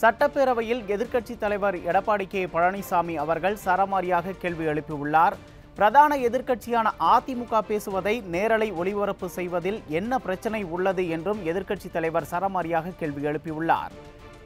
சட்டப்பேரவையில் எதிர்க்கட்சித் தலைவர் எடப்பாடி கே பழனிசாமி அவர்கள் சரமாரியாக கேள்வி எழுப்பியுள்ளார் பிரதான எதிர்க்கட்சியான அதிமுக பேசுவதை நேரலை ஒளிபரப்பு செய்வதில் என்ன பிரச்சனை உள்ளது என்றும் எதிர்க்கட்சித் தலைவர் சரமாரியாக கேள்வி எழுப்பியுள்ளார்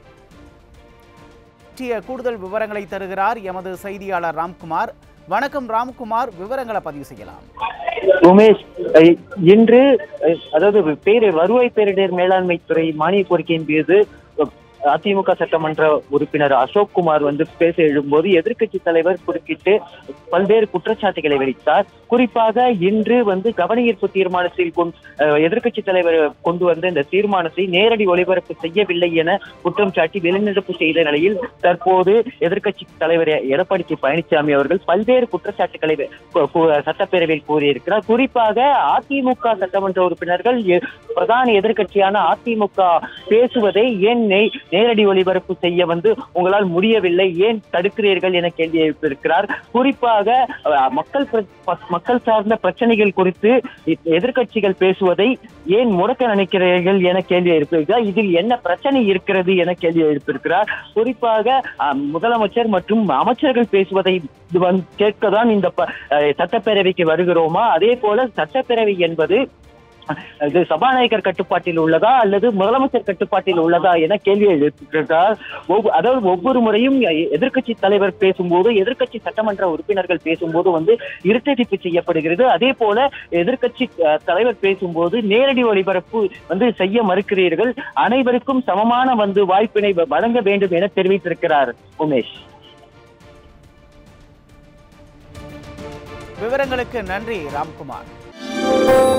பற்றிய கூடுதல் விவரங்களை தருகிறார் எமது செய்தியாளர் ராம்குமார் வணக்கம் ராம்குமார் விவரங்களை பதிவு செய்யலாம் உமேஷ் அஹ், இன்று அஹ், அதாவது பேரு வருவாய் பேரிடர் மேலாண்மை துறை மானிய கோரிக்கையின் மீது அஹ், அதிமுக சட்டமன்ற உறுப்பினர் அசோக் குமார் வந்து பேச எழும்போது எதிர்க்கட்சி தலைவர் குறுக்கிட்டு பல்வேறு குற்றச்சாட்டுகளை வெளியிட்டார் குறிப்பாக இன்று வந்து கவனஈர்ப்பு தீர்மானத்தில் எதிர்க்கட்சி தலைவர் கொண்டு வந்த இந்த தீர்மானத்தை நேரடி ஒளிபரப்பு செய்யவில்லை என குற்றம் சாட்டி வெளிநடப்பு செய்த நிலையில் தற்போது எதிர்க்கட்சி தலைவர் எடப்பாடி கே பழனிசாமி அவர்கள் பல்வேறு குற்றச்சாட்டுகளை கு- கு- சட்டப்பேரவையில் கூறியிருக்கிறார் குறிப்பாக அதிமுக சட்டமன்ற உறுப்பினர்கள் எ- பிரதான எதிர்க்கட்சியான அதிமுக பேசுவதை ஏன் நே- நேரடி ஒளிபரப்பு செய்ய வந்து உங்களால் முடியவில்லை ஏன் தடுக்கிறீர்கள் என கேள்வி எழுப்பியிருக்கிறார் குறிப்பாக அஹ், மக்கள் பிர- ப- மக்கள் சார்ந்த பிரச்சனைகள் குறித்து எ- எதிர்க்கட்சிகள் பேசுவதை ஏன் முடக்க நினைக்கிறீர்கள் என கேள்வி எழுப்பியிருக்கிறார் இதில் என்ன பிரச்சனை இருக்கிறது என கேள்வி எழுப்பியிருக்கிறார் குறிப்பாக அஹ், முதலமைச்சர் மற்றும் அமைச்சர்கள் பேசுவதை இது வந்து கேட்கத்தான் இந்த ப- அஹ், சட்டப்பேரவைக்கு வருகிறோமா அதே போல சட்டப்பேரவை என்பது இது சபாநாயகர் கட்டுப்பாட்டில் உள்ளதா அல்லது முதலமைச்சர் கட்டுப்பாட்டில் உள்ளதா என கேள்வி எழுப்பியிருக்கிறார் ஒவ்வொ- அதாவது ஒவ்வொரு முறையும் எதிர்க்கட்சி தலைவர் பேசும்போது எதிர்க்கட்சி சட்டமன்ற உறுப்பினர்கள் பேசும்போது வந்து இருட்டடிப்பு செய்யப்படுகிறது அதே போல எதிர்க்கட்சி அஹ், தலைவர் பேசும்போது நேரடி ஒளிபரப்பு வந்து செய்ய மறுக்கிறீர்கள் அனைவருக்கும் சமமான வந்து வாய்ப்பினை வ- வழங்க வேண்டும் என தெரிவித்திருக்கிறார் உமேஷ் விவரங்களுக்கு நன்றி ராம்குமார்